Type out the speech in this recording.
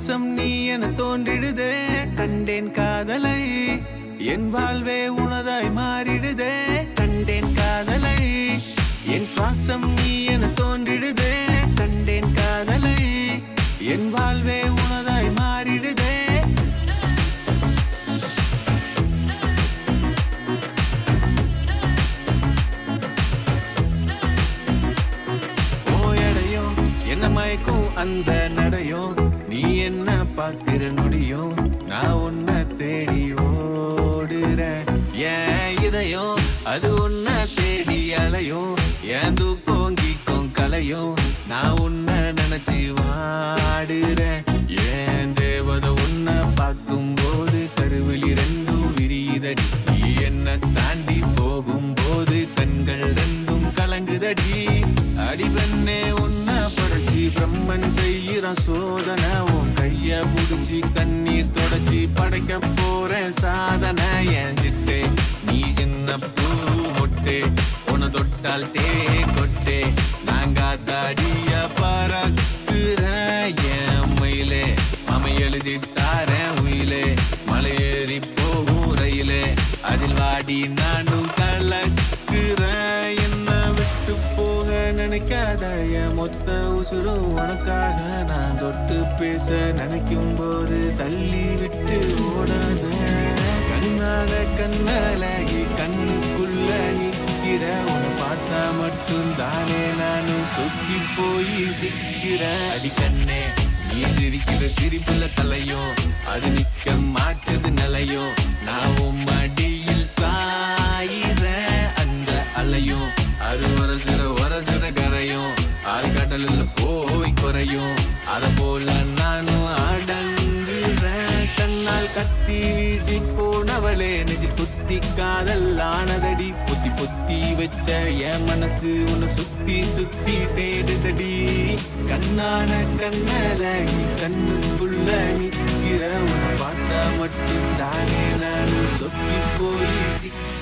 சுவாசம் நீ என தோன்றிடுதே கண்டேன் காதலை என் வாழ்வே உனதாய் மாறிடுதே கண்டேன் காதலை என் சுவாசம் நீ என தோன்றிடுதே கண்டேன் காதலை என் வாழ்வே உனதாய் மாறிடுதே ஓ எடையும் என்ன மயக்கும் அந்த நடையும் நீ என்ன பார்க்கிற நொடியும் நான் உன்னை தேடி ஓடுறேன் ஏன் இதயம் அது உன்னை தேடி அலையும் ஏன் தூக்கம் கீக்கும் கலையும் நான் உன்னை நினைச்சு வாடுறேன் ஏன் தேவத உன்னை பார்க்கும்போது கருவிழி ரெண்டும் விரியுதடி நீ என்ன தாண்டி போகும்போது கண்கள் ரெண்டும் கலங்குதடி அடிபண்ணே உன்னை படைச்சி பிரம்மன் செய்யறான் சோதனை உன் கைய புடிச்சு கண்ணீர் தொடச்சி படைக்க போறேன் சாதனை என் சிட்டே நீ சின்ன பூ மொட்டே உன தொட்டால் தே கொட்டே நாங்க தாடிய பறக்குறேன் என் மயிலே அமை எழுதி தாரேன் உயிலே மலையேறி போகும் ரயிலே அதில் வாடி நானும் கலக்குறேன் என்ன விட்டு போக நினைக்காத என் மொத்த உசுரும் உனக்காக நான் தொட்டு பேச நினைக்கும் போது தள்ளி விட்டு ஓடாத கண்ணால கண்ணால கண்ணுக்குள்ள நிக்கிற உன்னை பார்த்தா மட்டும் தானே நானும் சொக்கி போய் சிக்கிறேன் அடி கண்ணே நீ சிரிக்கிற சிரிப்புல தலையோ அது நிக்க மாட்டுது நிலையோ நான் உன் மடியில் சாயிற அந்த அலையும் அது வரசுற வரசுற கரையும் ஆழ்கடலில் போய் குறையும் அத போல நானும் அடங்குறேன் கண்ணால் கத்தி வீசி போனவளே நெஞ்சு புத்தி காதல் ஆனதடி புத்தி புத்தி வச்ச என் மனசு உன்னை சுத்தி சுத்தி தேடுதடி கண்ணான கண்ணல நீ கண்ணுக்குள்ள நிக்கிற உன்னை பார்த்தா மட்டும் தானே நானும் சொக்கி போய் சிக்க